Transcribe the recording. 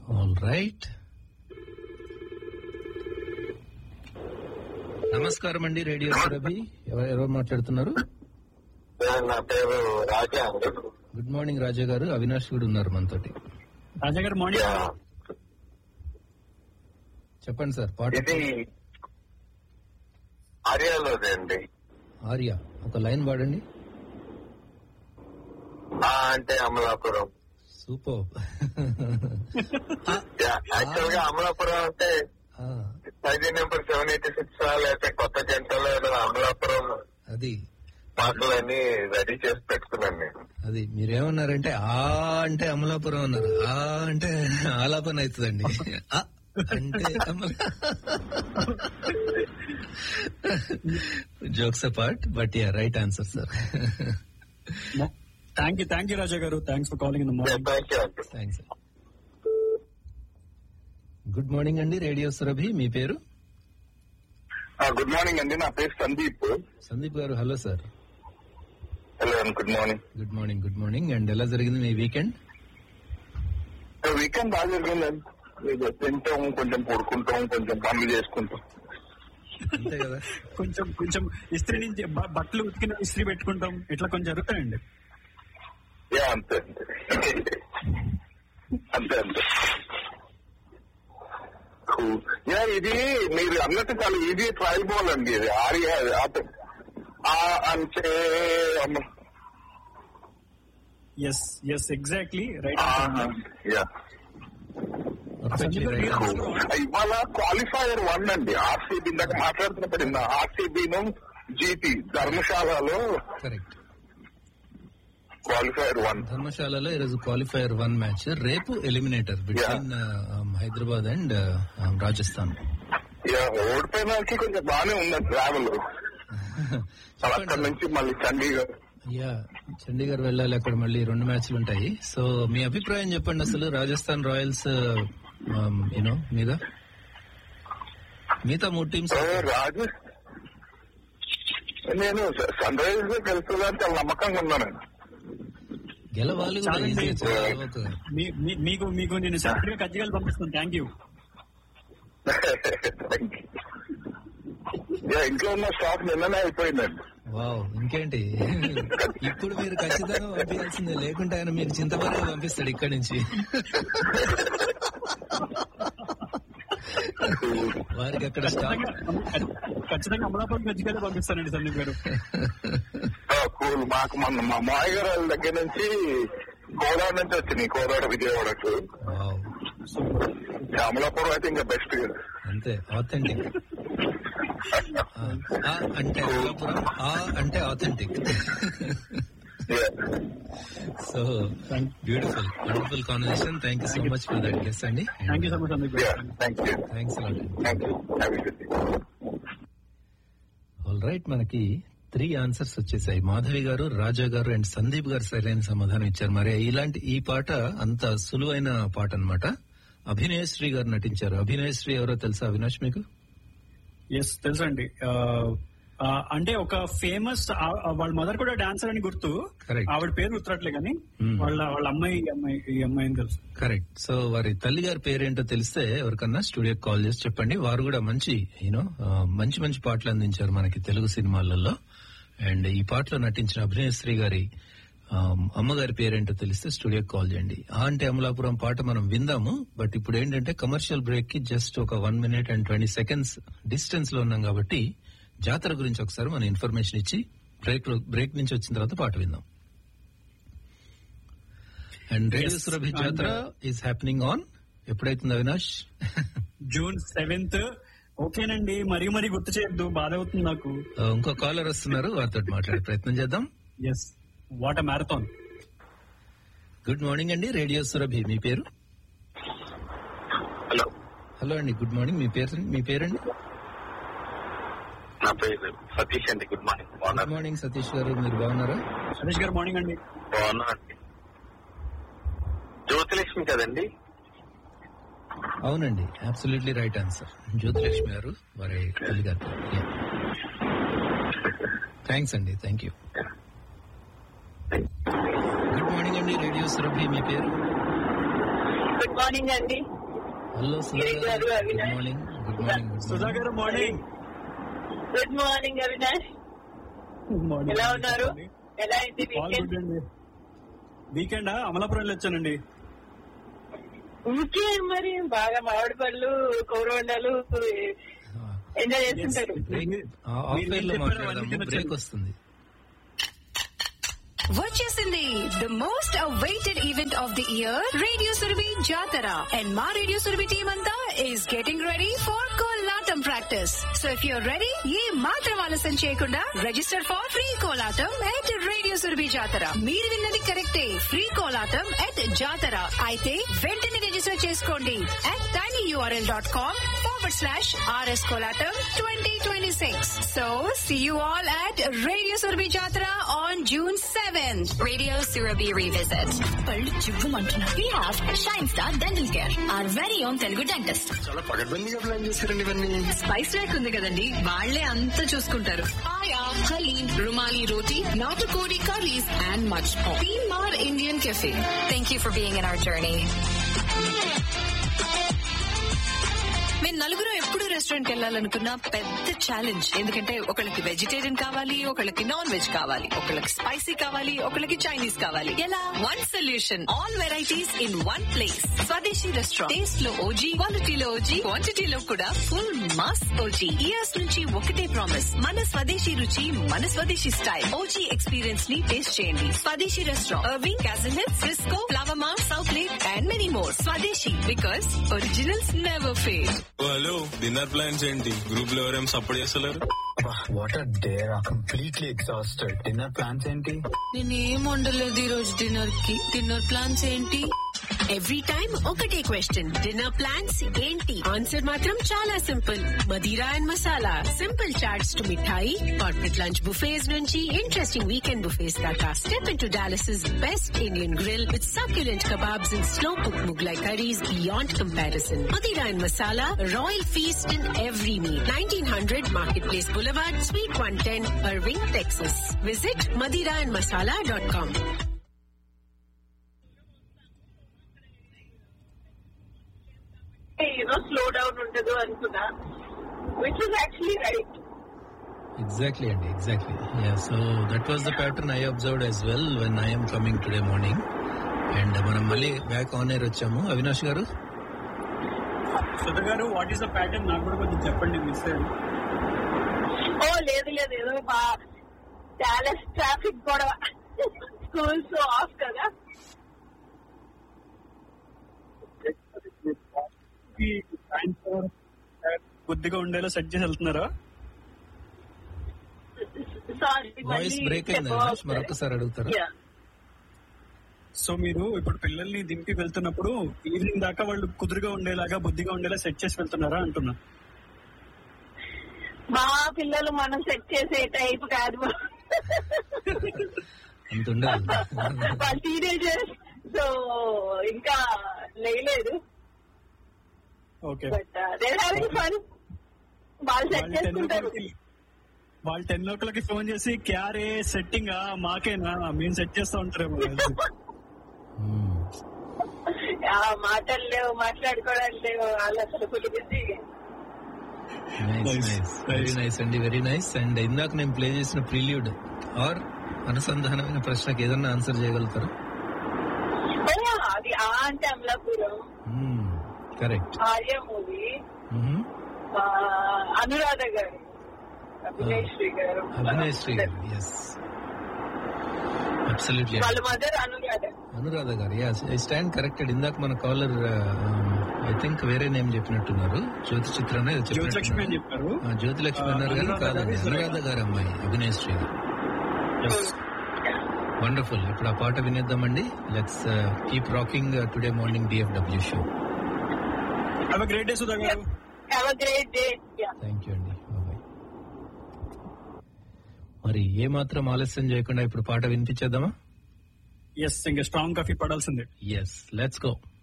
All right నమస్కారం అండి Radio Surabhi ఎవరు ఎవరు మాట్లాడుతున్నారు నా పేరు రాజా అండి గుడ్ మార్నింగ్ రాజా గారు అవినాష్ కూడా ఉన్నారు మనతోటి రాజా గారు మార్నింగ్ యా. చెప్పండి సార్ పాట ఇది ఆర్యాలోదే అండి ఆర్య ఒక లైన్ పాడండి ఆ అంటే అమలాపురం సూపర్ యాక్చువల్ గా అమలాపురం అంటే ID number seven eighty six లేకపోతే కొత్త జంటలో అమలాపురం అది పాటలన్నీ రెడీ చేసి పెట్టుకున్నాను నేను అది మీరేమన్నారంటే ఆ అంటే అమలాపురం అన్నారు ఆ అంటే ఆలాపన అవుతుందండి ఆ అంటే అమల jokes apart but ya right answer sir thank you thank you Raja garu thanks for calling in the morning thank you అండి థ్యాంక్స్ గుడ్ మార్నింగ్ అండి రేడియో సురభి మీ పేరు గుడ్ మార్నింగ్ అండి నా పేరు Sandeep Sandeep garu hello sir hello good morning good morning good morning and ఎలా జరిగింది మీ weekend weekend బాగా జరిగిందండి ఇది తింటాం కొంచెం పడుకుంటాం కొంచెం పనులు చేసుకుంటాం అంతే కదా కొంచెం కొంచెం ఇస్త్రీ నుంచి బ- బట్టలు ఉతికిన ఇస్త్రీ పెట్టుకుంటాం ఇట్లా కొంచెం జరుగుతాయండి యా అంతే అంతే అంతే అంతే Cool. యా ఇది మీరు అన్నట్టు చాలా ఈజీ ట్రయల్ బాల్ అండి ఇది ఆర్య అత- ఆ అంటే అమ్మ- ఎస్ ఎస్ ఎగ్జాక్ట్లీ రైట్ ఆహా. యా పర్ఫెక్ట్లీ రైట్ ఆన్సర్ ఇవాళ క్వాలిఫైయర్ వన్ అండి ఆర్సీబీ ఇందాక మాట్లాడుతున్నప్పుడు ఇందా ఆర్సీబీను జీటీ ధర్మశాలలో కరెక్ట్ క్వాలిఫైయర్ వన్ ధర్మశాలలో ఈరోజు క్వాలిఫైయర్ వన్ మ్యాచ్ రేపు eliminator between Hyderabad and Rajasthan ya ఓడిపోయిన వాళ్ళకి కొంచెం బాగానే ఉందండి ట్రావెల్ అక్కడి నుంచి మళ్ళీ చండీగఢ్ యా చండీగఢ్ వెళ్ళాలి అక్కడ మళ్ళీ రెండు మ్యాచ్లు ఉంటాయి సో మీ అభిప్రాయం చెప్పండి అసలు రాజస్థాన్ రాయల్స్ యూనో మీద మిగతా మూడు టీమ్స్ ఓ, రాజు నేను సన్ రైజర్స్ గెలుస్తుందని చాలా నమ్మకంగా ఉన్నాను గెలవాలి కూడా చాలండి. ఈజీ చాలా ఒక మీ- మీ- మీకు మీకు నేను సెపరేట్ గా కజ్జికాయలు పంపిస్తాను థ్యాంక్ యూ యా, ఇంట్లో ఉన్న స్టాక్ నిన్ననే అయిపోయిందండి వావ్ ఇంకేంటి ఇప్పుడు మీరు ఖచ్చితంగా పంపించాల్సిందే లేకుంటే ఆయన మీకు చింతపల్లి పంపిస్తాడు ఇక్కడి నుంచి వారికి అక్కడ స్టాక్ ఖచ్చితంగా ఖచ్చితంగా అమలాపురం కజ్జికాయలు పంపిస్తానండి సందీప్ గారు కూల్ మాకు మన మా మాయ గారు వాళ్ళ దగ్గర నుంచి కోదాడ నుంచి వచ్చినాయి కోదాడ విజయవాడకు వావ్ అమలాపురం అయితే ఇంకా బెస్ట్ అంతే ఆథెంటిక్ ఆ అంటే అమలాపురం ఆ అంటే authentic so beautiful wonderful conversation thank you so much for that guess అండి thank you so much Sandeep garu thank you thanks a lot thank you happy good all right మనకి త్రీ ఆన్సర్స్ వచ్చేసాయి మాధవి గారు రాజా గారు అండ్ సందీప్ గారు సరైన సమాధానం ఇచ్చారు మరి ఇలాంటి ఈ పాట అంత సులువైన పాట అన్నమాట అభినయశ్రీ గారు నటించారు అభినయశ్రీ ఎవరో తెలుసా అవినాష్ మీకు ఎస్ తెలుసండి ఆ, ఆ, అంటే ఒక ఫేమస్ వాళ్ళ మదర్ కూడా డాన్సర్ అని గుర్తు Correct. ఆవిడ పేరు గుర్తురట్లే కానీ Hmm. వాళ్ళ వాళ్ళ అమ్మాయి ఈ అమ్మాయి ఈ అమ్మాయిని తెలుసు కరెక్ట్ సో వారి తల్లి గారి పేరేంటో తెలిస్తే ఎవరికన్నా స్టూడియోకి కాల్ చేసి చెప్పండి వారు కూడా మంచి యూనో మంచి మంచి పాటలు అందించారు మనకి తెలుగు సినిమాలలో అండ్ ఈ పాటలో నటించిన అభినయశ్రీ గారి ఆమ్, అమ్మగారి పేరేంటో తెలిస్తే స్టూడియోకి కాల్ చేయండి ఆ అంటే అమలాపురం పాట మనం విందాము బట్ ఇప్పుడు ఏంటంటే కమర్షియల్ బ్రేక్ కి జస్ట్ ఒక one minute and twenty seconds distance లో ఉన్నాం కాబట్టి జాతర గురించి ఒకసారి మనం ఇన్ఫర్మేషన్ ఇచ్చి బ్రేక్ బ్రేక్ నుంచి వచ్చిన తర్వాత పాట విందాం and Radio Yes, Surabhi and, Jatara is happening on ఎప్పుడైతుంది అవినాష్ జూన్ సెవెంత్ ఓకేనండి మరీ మరీ గుర్తు చేయొద్దు బాధ అవుతుంది నాకు ఇంకో కాలర్ వస్తున్నారు వారితో మాట్లాడే ప్రయత్నం చేద్దాం yes what a marathon good morning అండి రేడియో సురభి మీ పేరు హలో హలో అండి గుడ్ మార్నింగ్ మీ పేరు మీ పేరండి నా పేరు సతీష్ అండి గుడ్ మార్నింగ్ గుడ్ బాగున్నారు మార్నింగ్ సతీష్ గారు మీరు బాగున్నారా సతీష్ గారు మార్నింగ్ అండి బాగున్నా అండి జ్యోతిలక్ష్మి కదండి అవునండి అబ్సల్యూట్లీ రైట్ ఆన్సర్ జ్యోతిలక్ష్మి గారు వారి తల్లి గారు థ్యాంక్స్ అండి థ్యాంక్ యూ గుడ్ మార్నింగ్ అండి రేడియో సురభి మీ పేరు గుడ్ మార్నింగ్ అండి hello Sudha Giri garu garu, good Avinash. Morning good morning good Sudha morning garu morning good morning Avinash ఎలా ఉన్నారు ఎలా అయింది వీకెండ్ వీకెండ్ అమలాపురంలో వచ్చానండి ఊరికే మరి బాగా మామిడి పళ్ళు కూరవండలు ఎంజాయ్ చేస్తుంటారు బ్రేక్ ఆఫ్ ఎయిర్ లో మాట్లాడదాము బ్రేక్ వస్తుంది వచ్చేసింది the most awaited event of the year Radio Surabhi Jatara and మా రేడియో సురభి టీమ్ అంతా is getting ready for Kolatam practice so if you're ready ఏ మాత్రం ఆలస్యం చేయకుండా register for free Kolatam at Radio Surabhi Jatara మీరు విన్నది కరెక్టే ఫ్రీ కోలాటం ఎట్ జాతర అయితే వెంటనే రిజిస్టర్ చేసుకోండి at tiny URL dot com forward slash RS Kolatam twenty twenty six so see you all at Radio Surabhi Jatara on June seventh Radio Surabhi Revisit. పళ్ళు చివ్వమంటున్నారు. We have Shine Star Dental Care, our very own Telugu dentist. చాలా పగడ్బందీగా plan చేశారండి ఇవన్నీ spice rack ఉంది కదండి వాళ్లే అంతా చూసుకుంటారు Paya, Halim, Rumali Roti, Natakodi curries, and much more. Mar Indian Cafe. Thank you for being in our journey. మేము నలుగురు ఎప్పుడు రెస్టారెంట్ కి వెళ్ళాలనుకున్న పెద్ద ఛాలెంజ్ ఎందుకంటే ఒకళ్ళకి వెజిటేరియన్ కావాలి ఒకళ్ళకి నాన్ వెజ్ కావాలి ఒకళ్ళకి స్పైసీ కావాలి ఒకళ్ళకి చైనీస్ కావాలి ఎలా one solution all varieties in one place Swadeshi restaurant taste లో ఓజీ క్వాలిటీలో ఓజీ క్వాంటిటీలో కూడా ఫుల్ మాస్ ఓజీ ఇయర్స్ నుంచి ఒకటే ప్రామిస్ మన స్వదేశీ రుచి మన స్వదేశీ స్టైల్ ఓజీ ఎక్స్పీరియన్స్ ని టేస్ట్ చేయండి Swadeshi restaurant Irving Castle Hills Frisco Flower Mound Southlake and many more Swadeshi because originals never fail hello dinner plans ఏంటి గ్రూప్ లో ఎవరేం సపోర్ట్ చేస్తలేరు what are they completely exhausted dinner plans ఏంటి నేనేం వండలేదు ఈ రోజు డిన్నర్ కి డిన్నర్ ప్లాన్స్ ఏంటి ఎవ్రీ టైం ఒకటే క్వశ్చన్ డిన్నర్ ప్లాన్స్ ఏంటి ఆన్సర్ మాత్రం చాలా simple Madira and Masala simple charts to mithai corporate lunch buffets నుంచి ఇంట్రెస్టింగ్ వీకెండ్ బుఫేస్ దాకా step in to Dallas best Indian grill with succulent kebabs and slow cooked Mughlai curries beyond comparison. Madira and Masala, Royal Feast in every meal. 1900 Marketplace Boulevard, Suite 110, Irving, Texas. Visit madiraandmasala.com. You know slow down ఉండదు అనుకున్నా which is actually right exactly అండి exactly ya so that was the pattern I observed as well when I'm coming today morning and మనం మళ్ళీ back on air వచ్చాము అవినాష్ గారు సుధా గారు what is the pattern నాకు కూడా కొంచెం చెప్పండి మిస్ ఓ లేదు లేదు ఏదో మా డాలస్ ట్రాఫిక్ గొడవ స్కూల్స్ ఆఫ్ కదా కొద్దిగా ఉండేలా సెట్ చేసి వెళ్తున్నారా సారీ వాయిస్ బ్రేక్ అయింది అవినాష్ మరొకసారి అడుగుతారా సో మీరు ఇప్పుడు పిల్లల్ని దింపి వెళ్తున్నప్పుడు ఈవినింగ్ దాకా వాళ్ళు కుదురుగా ఉండేలాగా బుద్ధిగా ఉండేలా సెట్ చేసి వెళ్తున్నారా అంటున్నా మా పిల్లలు మనం సెట్ చేసే టైప్ కాదు అంత ఉండదు వాళ్ళ టీనేజర్స్ సో ఇంకా లేయలేదు okay but they having fun వాళ్ళు సెట్ వాళ్ళు టెన్ చేసుకుంటారు వాళ్ళు టెన్ లోకలకి ఫోన్ చేసి క్యారే సెట్టింగ్ మాకేనా మేము సెట్ చేస్తా ఉంటారేమో Hmm. ఆ మాటలు లేవు మాట్లాడుకోవడానికి లేవు వాళ్ళు అసలు కులిపిసి nice Nice. Nice very nice అండి వెరీ నైస్ అండ్ ఇందాక నేను ప్లే చేసిన ప్రిల్యూడ్ ఆర్ అనుసంధానమైన ప్రశ్నకి ఏదన్నా ఆన్సర్ చేయగలుగుతారా అది ఆ అంటే Amalapuram correct Arya movie Anuradha garu Abhinay Sri garu Abhinay Sri garu yes absolutely వాళ్ళ mother Anuradha Anuradha garu as I stand corrected ఇందాక మన కాలర్ ఐ థింక్ వేరే నేమ్ చెప్పినట్టున్నారు జ్యోతి చిత్ర అనేది జ్యోతిలక్ష్మి అని చెప్పారు జ్యోతి లక్ష్మి అన్నారు కానీ అనురాధ కాదండి గారు అనురాధ గారు అమ్మాయి అభినయ్ శ్రీ గారు వండర్ఫుల్ ఇప్పుడు ఆ పాట వినేద్దామండి let's keep rocking today morning DFW show have great day Sudha garu have a great day thank you అండి బాయ్ మరి ఏ మాత్రం ఆలస్యం చేయకుండా ఇప్పుడు పాట వినిపించేద్దామా ఎస్ ఇంకా స్ట్రాంగ్ కాఫీ పడాల్సిందే ఎస్ లెట్స్ గో